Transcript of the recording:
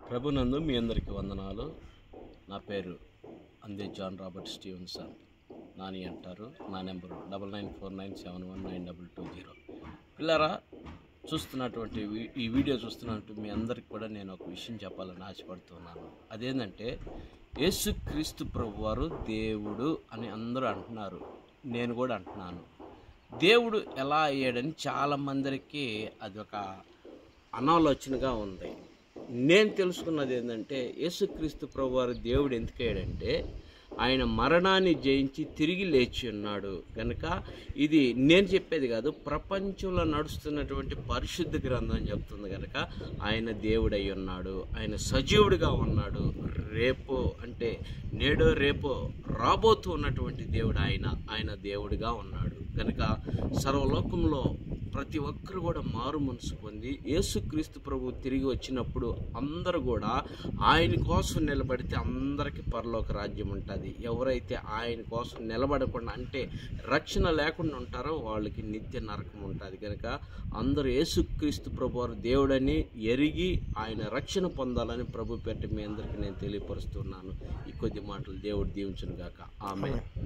ప్రభునందు మీ అందరికీ వందనాలు నా పేరు అందే జాన్ రాబర్ట్ స్టీవెన్సన్ నాని అంటారు నా నెంబరు double nine four nine seven one nine double two zero పిల్లరా చూస్తున్నటువంటి వీ- ఈ వీడియో చూస్తున్నట్టు మీ అందరికి కూడా నేను ఒక విషయం చెప్పాలని ఆశపడుతున్నాను అదేంటంటే యేసుక్రీస్తు ప్రభు వారు దేవుడు అని అందరూ అంటున్నారు నేను కూడా అంటున్నాను దేవుడు ఎలా అయ్యాడని చాలా మందికి అది ఒక అనాలోచనగా ఉంది నేను తెలుసుకున్నది ఏంటంటే యేసుక్రీస్తు ప్రభు వారు దేవుడు ఎందుకు అయ్యాడంటే ఆయన మరణాన్ని జయించి తిరిగి లేచి ఉన్నాడు కనుక ఇది నేను చెప్పేది కాదు ప్రపంచంలో నడుస్తున్నటువంటి పరిశుద్ధ గ్రంథం చెప్తుంది కనుక ఆయన దేవుడై ఉన్నాడు ఆయన సజీవుడిగా ఉన్నాడు రేపో అంటే నేడో రేపో రాబోతూ ఉన్నటువంటి దేవుడు ఆయన ఆయన దేవుడిగా ఉన్నాడు కనుక సర్వలోకంలో ప్రతి ఒక్కరు కూడా మారు మనసు పొంది యేసుక్రీస్తు ప్రభు తిరిగి వచ్చినప్పుడు అందరూ కూడా ఆయన కోసం నిలబడితే అందరికీ పరలోక రాజ్యం ఉంటుంది ఎవరైతే ఆయన కోసం నిలబడకుండా అంటే రక్షణ లేకుండా ఉంటారో వాళ్ళకి నిత్య నరకం ఉంటుంది కనుక అందరూ యేసుక్రీస్తు ప్రభు వారు దేవుడని ఎరిగి ఆయన రక్షణ పొందాలని ప్రభు పెట్టి మీ అందరికీ నేను తెలియపరుస్తున్నాను ఈ కొద్ది మాటలు దేవుడు దీవించును గాక ఆమె